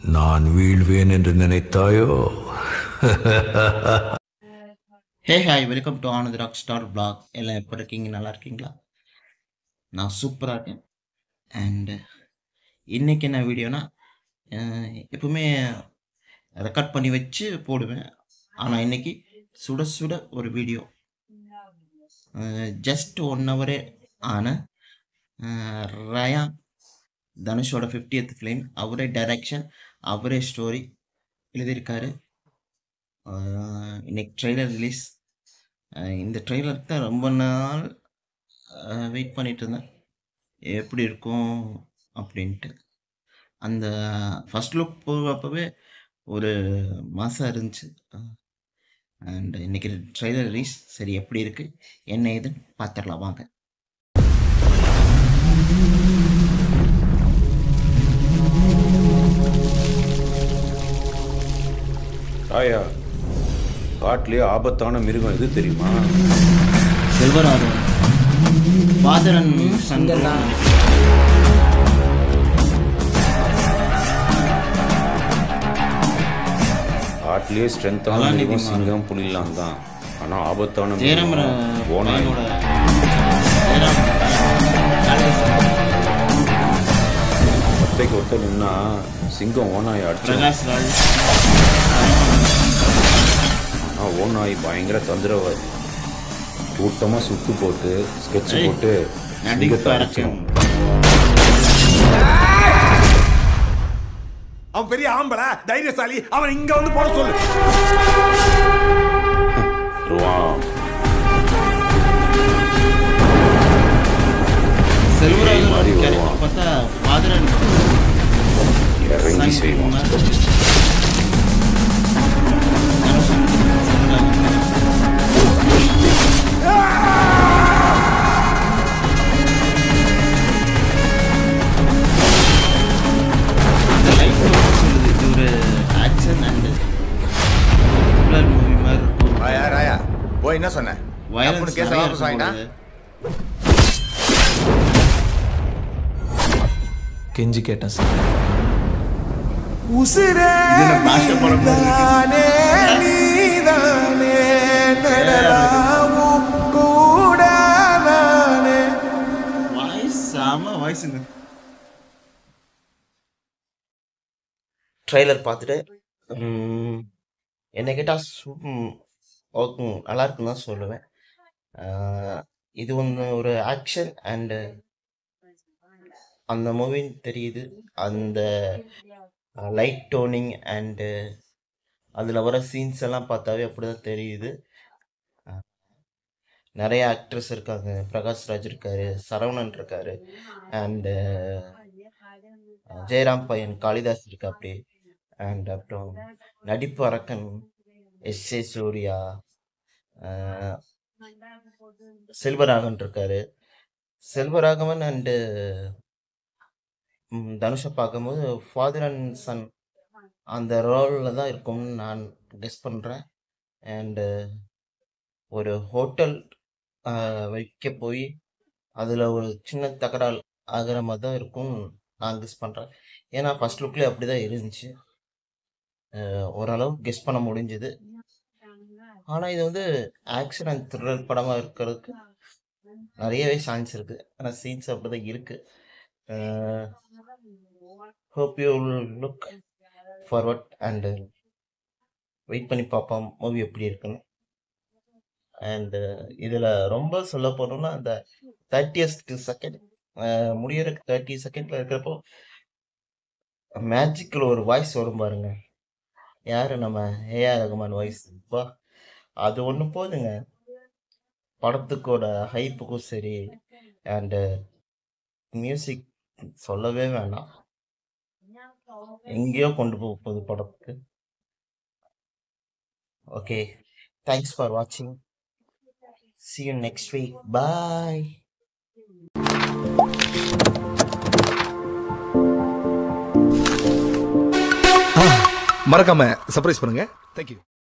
நான் வீழ்வேன் என்று நினைத்தாயோ hey hi welcome to Anand rock star blog எல்லாம் எப்போ இருக்கீங்க நல்லா இருக்கீங்களா நான் சூப்பராக இருக்கேன் அண்டு இன்றைக்கி என்ன வீடியோனா அஹ், எப்பவுமே ரெக்கார்ட் பண்ணி வச்சு போடுவேன் ஆனால் இன்னைக்கு சுட சுட ஒரு வீடியோ ஜஸ்ட் ஒன் ஹவரே ஆன அஹ், ரயான் தனுஷோட ஃபிஃப்டியத் ஃபிலிம் அவரே டைரக்ஷன் அவரே ஸ்டோரி எழுதியிருக்காரு ஆஹ் இன்னைக்கு ட்ரெய்லர் ரிலீஸ் இந்த ட்ரெய்லர் தான் ரொம்ப நாள் வெயிட் பண்ணிட்டு இருந்தேன் எப்படி இருக்கும் அப்படின்ட்டு அந்த ஃபர்ஸ்ட் லுக் போகிறப்பவே ஒரு மாதம் இருந்துச்சு அண்ட் இன்னைக்கு ட்ரெய்லர் ரிலீஸ் சரி எப்படி இருக்கு என்ன ஏதுன்னு பார்த்துடலாம் வாங்க தாயா காட்டிலே ஆபத்தான மிருகம் எது தெரியுமா செல்வராகவன் பாதரன் சங்கர் காட்டிலே ஸ்ட்ரென்த்தான கலாநிதி மிருகம் மாறன். சிங்கம் புலிலாம் தான் ஆனா ஆபத்தான ஜெயராம் மிருகம் ஓனாய் பையனோட ஜெயராம் ஒத்தைக்கு ஒத்த நின்னா சிங்கம் ஓனாய் அடிச்சு பிரகாஷ் ராஜ் ஆனா ஓனாய் பயங்கர தந்திரவாதி கூட்டமா சுத்து போட்டு ஸ்கெட்ச் ஏய், போட்டு நடிப்பு சிங்கத்தை அரக்கன் அடிச்சிடும் அவன் பெரிய ஆம்பளை தைரியசாலி அவன் இங்க வந்து போட சொல்லு ருவாம் செல்வராகவன் மாதிரி கேரக்டர் வருவான். பார்த்தா பாதரன் இறங்கி செய்வான் ஒரு ஆக்ஷன் அண்ட் மூவி மாதிரி இருக்கும் ராயா ராயா போய் என்ன சொன்ன Violence அப்படி கேஸ் நிறைய வாபஸ் வாங்கிட்டா இருக்கும் கெஞ்சி கேட்டேன் சார் உசிரே இது என்ன பாஷா படம் மாதிரி இருக்கு. நீதானே நிழலாவும் கூட நானே வாய்ஸ் செம வாய்ஸுங்க ட்ரைலர் பார்த்துட்டு ம், என்னை கேட்டால் சூ ம், ஓகே நல்லா இருக்குன்னு தான் சொல்லுவேன் ஆஹ், இது ஒன்று ஒரு ஆக்ஷன் அண்டு அந்த மூவின்னு தெரியுது அந்த லைட் டோனிங் அண்டு அதில் வர சீன்ஸ் எல்லாம் பார்த்தாவே அப்படி தான் தெரியுது அஹ், நிறைய ஆக்ட்ரஸ் இருக்காங்க பிரகாஷ் ராஜ் இருக்காரு சரவணன் இருக்காரு அண்டு ஜெயராம் பையன் காளிதாஸ் இருக்கா அப்படி அண்ட் அப்புறம் நடிப்பு அரக்கன் S A Surya ah, Selvaraghavan இருக்காரு செல்வராகவன் அண்டு தனுஷை பார்க்கும்போது ஃபாதர் அண்ட் சன் அந்த ரோலில் தான் இருக்கும்னு நான் கெஸ் பண்ணுறேன் அண்டு ஒரு ஹோட்டல் வைக்க போய் அதில் ஒரு சின்ன தகராறு ஆகிற மாதிரி தான் இருக்கும் நான் கெஸ் பண்ணுறேன் ஏன்னா ஃபர்ஸ்ட் லுக்லேயே அப்படி தான் இருந்துச்சு அஹ் ஓரளவு கெஸ் பண்ண முடிஞ்சுது ஆனால் இது வந்து ஆக்ஷன் அண்ட் த்ரில்லர் படமாக இருக்கிறதுக்கு நிறையவே சான்ஸ் இருக்குது ஆனால் சீன்ஸ் அப்படி தான் இருக்குது hope you look forward and wait பண்ணி பார்ப்போம் மூவி எப்படி இருக்குன்னு அண்டு இதில் ரொம்ப சொல்ல போனோம்னா அந்த தேர்ட்டியஸ்ட் செகண்ட் முடியறதுக்கு தேர்ட்டி செகண்டில் இருக்கிறப்போ மேஜிக்கில் ஒரு வாய்ஸ் வரும் பாருங்க யார் நம்ம ஏஆர் ரகுமான் வாய்ஸ் பா அது ஒன்று போதுங்க படத்துக்கோட ஹைப்புக்கும் சரி அண்டு மியூசிக் சொல்லவே வேணாம் எங்கேயோ கொண்டு போக போகுது படத்துக்கு ஓகே தேங்க்ஸ் ஃபார் வாட்சிங் see you next week bye மறக்காம சர்ப்ரைஸ் பண்ணுங்க தேங்க்யூ